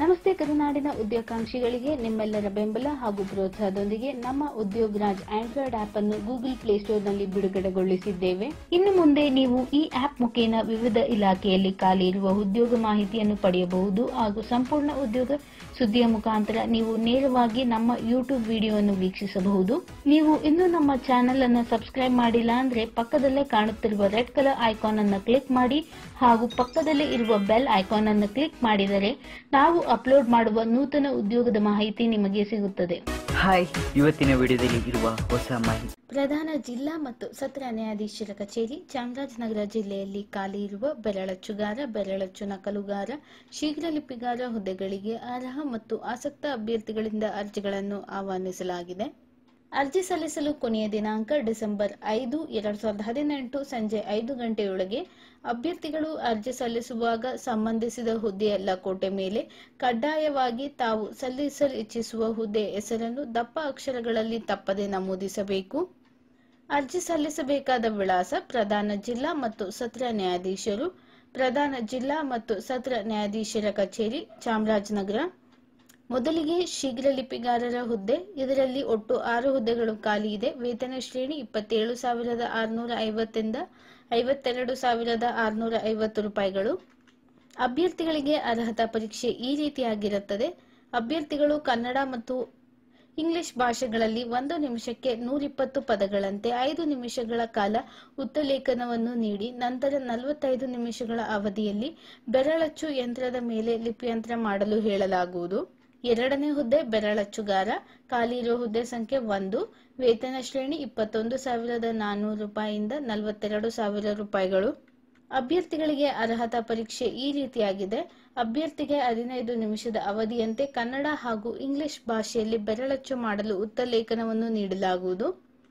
ನಮಸ್ತೆ ಕರುನಾಡಿನ ಉದ್ಯೋಗಾಂಕ್ಷಿಗಳಿಗೆ ನಿಮ್ಮೆಲ್ಲರ ಬೆಂಬಲ ಹಾಗೂ ಪ್ರೋತ್ಸಾಹದೊಂದಿಗೆ ನಮ್ಮ ಉದ್ಯೋಗ್ ರಾಜ್ ಆಂಡ್ರಾಯ್ಡ್ ಆಪ್ ಅನ್ನು ಗೂಗಲ್ ಪ್ಲೇಸ್ಟೋರ್ನಲ್ಲಿ ಬಿಡುಗಡೆಗೊಳಿಸಿದ್ದೇವೆ ಇನ್ನು ಮುಂದೆ ನೀವು ಈ ಆಪ್ ಮುಖೇನ ವಿವಿಧ ಇಲಾಖೆಯಲ್ಲಿ ಖಾಲಿ ಇರುವ ಉದ್ಯೋಗ ಮಾಹಿತಿಯನ್ನು ಪಡೆಯಬಹುದು ಹಾಗೂ ಸಂಪೂರ್ಣ ಉದ್ಯೋಗ ಸುದ್ದಿಯ ಮುಖಾಂತರ ನೀವು ನೇರವಾಗಿ ನಮ್ಮ ಯೂಟ್ಯೂಬ್ ವಿಡಿಯೋವನ್ನು ವೀಕ್ಷಿಸಬಹುದು ನೀವು ಇನ್ನೂ ನಮ್ಮ ಚಾನೆಲ್ ಅನ್ನು ಸಬ್ಸ್ಕ್ರೈಬ್ ಮಾಡಿಲ್ಲ ಅಂದ್ರೆ ಪಕ್ಕದಲ್ಲೇ ಕಾಣುತ್ತಿರುವ ರೆಡ್ ಕಲರ್ ಐಕಾನ್ ಅನ್ನು ಕ್ಲಿಕ್ ಮಾಡಿ ಹಾಗೂ ಪಕ್ಕದಲ್ಲೇ ಇರುವ ಬೆಲ್ ಐಕಾನ್ ಅನ್ನು ಕ್ಲಿಕ್ ಮಾಡಿದರೆ ನಾವು ಅಪ್ಲೋಡ್ ಮಾಡುವ ನೂತನ ಉದ್ಯೋಗದ ಮಾಹಿತಿ ನಿಮಗೆ ಸಿಗುತ್ತದೆ ಹಾಯ್ ಇವತ್ತಿನ ವಿಡಿಯೋದಲ್ಲಿ ಇರುವ ಹೊಸ ಮಾಹಿತಿ ಪ್ರಧಾನ ಜಿಲ್ಲಾ ಮತ್ತು ಸತ್ರ ನ್ಯಾಯಾಧೀಶರ ಕಚೇರಿ ಚಾಮರಾಜನಗರ ಜಿಲ್ಲೆಯಲ್ಲಿ ಖಾಲಿ ಇರುವ ಬೆರಳಚ್ಚುಗಾರ ಬೆರಳಚ್ಚು ನಕಲುಗಾರ ಶೀಘ್ರ ಲಿಪಿಗಾರ ಹುದ್ದೆಗಳಿಗೆ ಅರ್ಹ ಮತ್ತು ಆಸಕ್ತ ಅಭ್ಯರ್ಥಿಗಳಿಂದ ಅರ್ಜಿಗಳನ್ನು ಆಹ್ವಾನಿಸಲಾಗಿದೆ ಅರ್ಜಿ ಸಲ್ಲಿಸಲು ಕೊನೆಯ ದಿನಾಂಕ ಡಿಸೆಂಬರ್ ಐದು ಎರಡ್ ಸಾವಿರದ ಹದಿನೆಂಟು ಸಂಜೆ ಐದು ಗಂಟೆಯೊಳಗೆ ಅಭ್ಯರ್ಥಿಗಳು ಅರ್ಜಿ ಸಲ್ಲಿಸುವಾಗ ಸಂಬಂಧಿಸಿದ ಹುದ್ದೆಯ ಲಕೋಟೆ ಮೇಲೆ ಕಡ್ಡಾಯವಾಗಿ ತಾವು ಸಲ್ಲಿಸಲು ಇಚ್ಛಿಸುವ ಹುದ್ದೆಯ ಹೆಸರನ್ನು ದಪ್ಪ ಅಕ್ಷರಗಳಲ್ಲಿ ತಪ್ಪದೆ ನಮೂದಿಸಬೇಕು ಅರ್ಜಿ ಸಲ್ಲಿಸಬೇಕಾದ ವಿಳಾಸ ಪ್ರಧಾನ ಜಿಲ್ಲಾ ಮತ್ತು ಸತ್ರ ನ್ಯಾಯಾಧೀಶರು ಪ್ರಧಾನ ಜಿಲ್ಲಾ ಮತ್ತು ಸತ್ರ ನ್ಯಾಯಾಧೀಶರ ಕಚೇರಿ ಚಾಮರಾಜನಗರ ಮೊದಲಿಗೆ ಶೀಘ್ರ ಲಿಪಿಗಾರರ ಹುದ್ದೆ ಇದರಲ್ಲಿ ಒಟ್ಟು ಆರು ಹುದ್ದೆಗಳು ಖಾಲಿ ಇದೆ ವೇತನ ಶ್ರೇಣಿ ಇಪ್ಪತ್ತೇಳು ಸಾವಿರದ ಆರುನೂರ ಐವತ್ತಿಂದ ಐವತ್ತೆರಡು ಸಾವಿರದ ಆರುನೂರ ಐವತ್ತು ರೂಪಾಯಿಗಳು ಅಭ್ಯರ್ಥಿಗಳಿಗೆ ಅರ್ಹತಾ ಪರೀಕ್ಷೆ ಈ ರೀತಿಯಾಗಿರುತ್ತದೆ ಅಭ್ಯರ್ಥಿಗಳು ಕನ್ನಡ ಮತ್ತು ಇಂಗ್ಲಿಷ್ ಭಾಷೆಗಳಲ್ಲಿ ಒಂದು ನಿಮಿಷಕ್ಕೆ ನೂರಿಪ್ಪತ್ತು ಪದಗಳಂತೆ ಐದು ನಿಮಿಷಗಳ ಕಾಲ ಉತ್ತಲೇಖನವನ್ನು ನೀಡಿ ನಂತರ ನಲವತ್ತೈದು ನಿಮಿಷಗಳ ಅವಧಿಯಲ್ಲಿ ಬೆರಳಚ್ಚು ಯಂತ್ರದ ಮೇಲೆ ಲಿಪ್ಯಂತರ ಮಾಡಲು ಹೇಳಲಾಗುವುದು ಎರಡನೇ ಹುದ್ದೆ ಬೆರಳಚ್ಚುಗಾರ ಖಾಲಿ ಇರುವ ಹುದ್ದೆ ಸಂಖ್ಯೆ ಒಂದು ವೇತನ ಶ್ರೇಣಿ ಇಪ್ಪತ್ತೊಂದು ಸಾವಿರದ ನಾನ್ನೂರು ರೂಪಾಯಿಯಿಂದ ನಲವತ್ತೆರಡು ಸಾವಿರ ರೂಪಾಯಿಗಳು ಅಭ್ಯರ್ಥಿಗಳಿಗೆ ಅರ್ಹತಾ ಪರೀಕ್ಷೆ ಈ ರೀತಿಯಾಗಿದೆ ಅಭ್ಯರ್ಥಿಗೆ ಹದಿನೈದು ನಿಮಿಷದ ಅವಧಿಯಂತೆ ಕನ್ನಡ ಹಾಗೂ ಇಂಗ್ಲಿಷ್ ಭಾಷೆಯಲ್ಲಿ ಬೆರಳಚ್ಚು ಮಾಡಲು ಉತ್ತಲೇಖನವನ್ನು ನೀಡಲಾಗುವುದು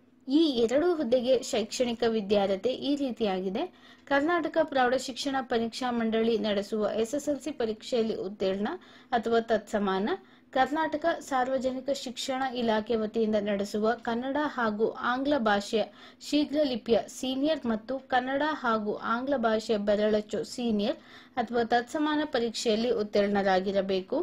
ಈ ಎರಡು ಹುದ್ದೆಗೆ ಶೈಕ್ಷಣಿಕ ವಿದ್ಯಾರ್ಹತೆ ಈ ರೀತಿಯಾಗಿದೆ ಕರ್ನಾಟಕ ಪ್ರೌಢಶಿಕ್ಷಣ ಪರೀಕ್ಷಾ ಮಂಡಳಿ ನಡೆಸುವ ಎಸ್ಎಸ್ಎಲ್ಸಿ ಪರೀಕ್ಷೆಯಲ್ಲಿ ಉತ್ತೀರ್ಣ ಅಥವಾ ತತ್ಸಮಾನ ಕರ್ನಾಟಕ ಸಾರ್ವಜನಿಕ ಶಿಕ್ಷಣ ಇಲಾಖೆ ವತಿಯಿಂದ ನಡೆಸುವ ಕನ್ನಡ ಹಾಗೂ ಆಂಗ್ಲ ಭಾಷೆಯ ಶೀಘ್ರ ಲಿಪಿಯ ಸೀನಿಯರ್ ಮತ್ತು ಕನ್ನಡ ಹಾಗೂ ಆಂಗ್ಲ ಭಾಷೆಯ ಬೆರಳಚ್ಚು ಸೀನಿಯರ್ ಅಥವಾ ತತ್ಸಮಾನ ಪರೀಕ್ಷೆಯಲ್ಲಿ ಉತ್ತೀರ್ಣರಾಗಿರಬೇಕು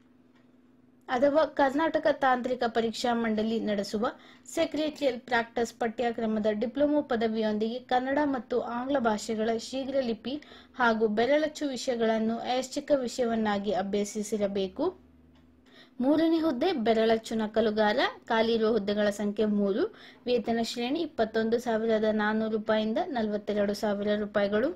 ಅಥವಾ ಕರ್ನಾಟಕ ತಾಂತ್ರಿಕ ಪರೀಕ್ಷಾ ಮಂಡಳಿ ನಡೆಸುವ ಸೆಕ್ರೆಟರಿಯಲ್ ಪ್ರಾಕ್ಟೀಸ್ ಪಠ್ಯಕ್ರಮದ ಡಿಪ್ಲೊಮೊ ಪದವಿಯೊಂದಿಗೆ ಕನ್ನಡ ಮತ್ತು ಆಂಗ್ಲ ಭಾಷೆಗಳ ಶೀಘ್ರ ಲಿಪಿ ಹಾಗೂ ಬೆರಳಚ್ಚು ವಿಷಯಗಳನ್ನು ಐಚ್ಛಿಕ ವಿಷಯವನ್ನಾಗಿ ಅಭ್ಯಸಿಸಿರಬೇಕು ಮೂರನೇ ಹುದ್ದೆ ಬೆರಳಚ್ಚು ನಕಲುಗಾರ ಖಾಲಿ ಇರುವ ಹುದ್ದೆಗಳ ಸಂಖ್ಯೆ ಮೂರು ವೇತನ ಶ್ರೇಣಿ ಇಪ್ಪತ್ತೊಂದು ಸಾವಿರದ ನಾನ್ನೂರು ರೂಪಾಯಿಂದ ನಲವತ್ತೆರಡು ಸಾವಿರ ರೂಪಾಯಿಗಳು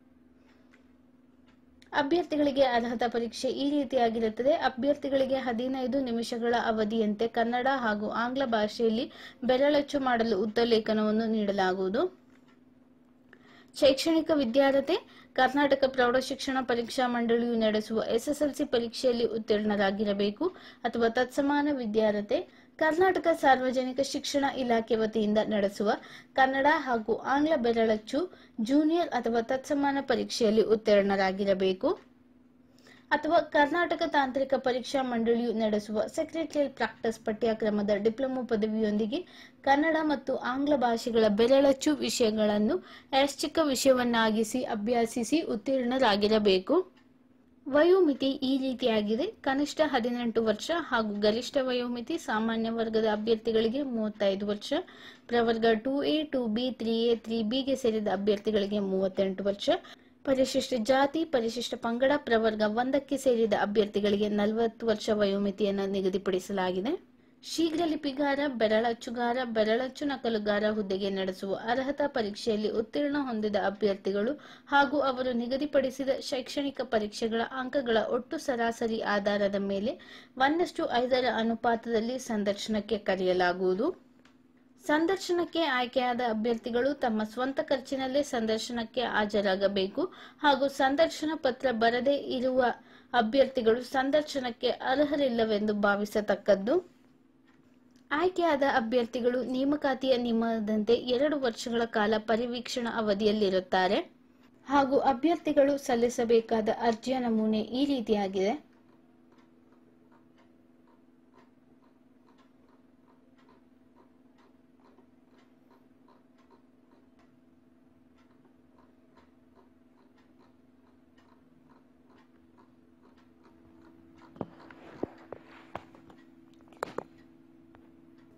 ಅಭ್ಯರ್ಥಿಗಳಿಗೆ ಅರ್ಹತಾ ಪರೀಕ್ಷೆ ಈ ರೀತಿಯಾಗಿರುತ್ತದೆ ಅಭ್ಯರ್ಥಿಗಳಿಗೆ ಹದಿನೈದು ನಿಮಿಷಗಳ ಅವಧಿಯಂತೆ ಕನ್ನಡ ಹಾಗೂ ಆಂಗ್ಲ ಭಾಷೆಯಲ್ಲಿ ಬೆರಳಚ್ಚು ಮಾಡಲು ಉತ್ತಲೇಖನವನ್ನು ನೀಡಲಾಗುವುದು ಶೈಕ್ಷಣಿಕ ವಿದ್ಯಾರ್ಹತೆ ಕರ್ನಾಟಕ ಪ್ರೌಢಶಿಕ್ಷಣ ಪರೀಕ್ಷಾ ಮಂಡಳಿಯು ನಡೆಸುವ ಎಸ್ಎಸ್ಎಲ್ಸಿ ಪರೀಕ್ಷೆಯಲ್ಲಿ ಉತ್ತೀರ್ಣರಾಗಿರಬೇಕು ಅಥವಾ ತತ್ಸಮಾನ ವಿದ್ಯಾರ್ಹತೆ ಕರ್ನಾಟಕ ಸಾರ್ವಜನಿಕ ಶಿಕ್ಷಣ ಇಲಾಖೆ ವತಿಯಿಂದ ನಡೆಸುವ ಕನ್ನಡ ಹಾಗೂ ಆಂಗ್ಲ ಬೆರಳಚ್ಚು ಜೂನಿಯರ್ ಅಥವಾ ತತ್ಸಮಾನ ಪರೀಕ್ಷೆಯಲ್ಲಿ ಉತ್ತೀರ್ಣರಾಗಿರಬೇಕು ಅಥವಾ ಕರ್ನಾಟಕ ತಾಂತ್ರಿಕ ಪರೀಕ್ಷಾ ಮಂಡಳಿಯು ನಡೆಸುವ ಸೆಕ್ರೆಟರಿಯಲ್ ಪ್ರಾಕ್ಟೀಸ್ ಪಠ್ಯಕ್ರಮದ ಡಿಪ್ಲೊಮೊ ಪದವಿಯೊಂದಿಗೆ ಕನ್ನಡ ಮತ್ತು ಆಂಗ್ಲ ಭಾಷೆಗಳ ಬೆರಳಚ್ಚು ವಿಷಯಗಳನ್ನು ಐಚ್ಛಿಕ ವಿಷಯವನ್ನಾಗಿಸಿ ಅಭ್ಯಸಿಸಿ ಉತ್ತೀರ್ಣರಾಗಿರಬೇಕು ವಯೋಮಿತಿ ಈ ರೀತಿಯಾಗಿದೆ ಕನಿಷ್ಠ ಹದಿನೆಂಟು ವರ್ಷ ಹಾಗೂ ಗರಿಷ್ಠ ವಯೋಮಿತಿ ಸಾಮಾನ್ಯ ವರ್ಗದ ಅಭ್ಯರ್ಥಿಗಳಿಗೆ ಮೂವತ್ತೈದು ವರ್ಷ ಪ್ರವರ್ಗ two A two B three A three ಬಿಗೆ ಸೇರಿದ ಅಭ್ಯರ್ಥಿಗಳಿಗೆ ಮೂವತ್ತೆಂಟು ವರ್ಷ ಪರಿಶಿಷ್ಟ ಜಾತಿ ಪರಿಶಿಷ್ಟ ಪಂಗಡ ಪ್ರವರ್ಗ ಒಂದಕ್ಕೆ ಸೇರಿದ ಅಭ್ಯರ್ಥಿಗಳಿಗೆ ನಲವತ್ತು ವರ್ಷ ವಯೋಮಿತಿಯನ್ನು ನಿಗದಿಪಡಿಸಲಾಗಿದೆ ಶೀಘ್ರ ಲಿಪಿಗಾರ ಬೆರಳಚ್ಚುಗಾರ ಬೆರಳಚ್ಚು ನಕಲುಗಾರ ಹುದ್ದೆಗೆ ನಡೆಸುವ ಅರ್ಹತಾ ಪರೀಕ್ಷೆಯಲ್ಲಿ ಉತ್ತೀರ್ಣ ಹೊಂದಿದ ಅಭ್ಯರ್ಥಿಗಳು ಹಾಗೂ ಅವರು ನಿಗದಿಪಡಿಸಿದ ಶೈಕ್ಷಣಿಕ ಪರೀಕ್ಷೆಗಳ ಅಂಕಗಳ ಒಟ್ಟು ಸರಾಸರಿ ಆಧಾರದ ಮೇಲೆ ಒಂದಷ್ಟು ಐದರ ಅನುಪಾತದಲ್ಲಿ ಸಂದರ್ಶನಕ್ಕೆ ಕರೆಯಲಾಗುವುದು ಸಂದರ್ಶನಕ್ಕೆ ಆಯ್ಕೆಯಾದ ಅಭ್ಯರ್ಥಿಗಳು ತಮ್ಮ ಸ್ವಂತ ಖರ್ಚಿನಲ್ಲೇ ಸಂದರ್ಶನಕ್ಕೆ ಹಾಜರಾಗಬೇಕು ಹಾಗೂ ಸಂದರ್ಶನ ಪತ್ರ ಬರದೇ ಇರುವ ಅಭ್ಯರ್ಥಿಗಳು ಸಂದರ್ಶನಕ್ಕೆ ಅರ್ಹರಿಲ್ಲವೆಂದು ಭಾವಿಸತಕ್ಕದ್ದು ಆಯ್ಕೆಯಾದ ಅಭ್ಯರ್ಥಿಗಳು ನೇಮಕಾತಿಯ ನಿಯಮದಂತೆ ಎರಡು ವರ್ಷಗಳ ಕಾಲ ಪರಿವೀಕ್ಷಣಾ ಅವಧಿಯಲ್ಲಿರುತ್ತಾರೆ ಹಾಗೂ ಅಭ್ಯರ್ಥಿಗಳು ಸಲ್ಲಿಸಬೇಕಾದ ಅರ್ಜಿಯ ನಮೂನೆ ಈ ರೀತಿಯಾಗಿದೆ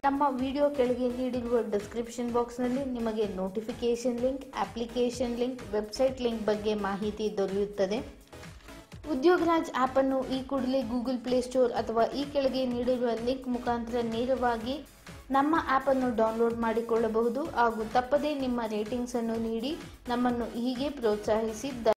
ನಮ್ಮ ವಿಡಿಯೋ ಕೆಳಗೆ ನೀಡಿರುವ ಡಿಸ್ಕ್ರಿಪ್ಷನ್ ಬಾಕ್ಸ್ನಲ್ಲಿ ನಿಮಗೆ notification link application link website link ಬಗ್ಗೆ ಮಾಹಿತಿ ದೊರೆಯುತ್ತದೆ ಉದ್ಯೋಗರಾಜ್ ಆ್ಯಪನ್ನು ಈ ಕೂಡಲೇ ಗೂಗಲ್ ಪ್ಲೇಸ್ಟೋರ್ ಅಥವಾ ಈ ಕೆಳಗೆ ನೀಡಿರುವ ಲಿಂಕ್ ಮುಖಾಂತರ ನೇರವಾಗಿ ನಮ್ಮ ಆ್ಯಪನ್ನು ಡೌನ್ಲೋಡ್ ಮಾಡಿಕೊಳ್ಳಬಹುದು ಹಾಗೂ ತಪ್ಪದೇ ನಿಮ್ಮ ರೇಟಿಂಗ್ಸ್ ಅನ್ನು ನೀಡಿ ನಮ್ಮನ್ನು ಹೀಗೆ ಪ್ರೋತ್ಸಾಹಿಸಿ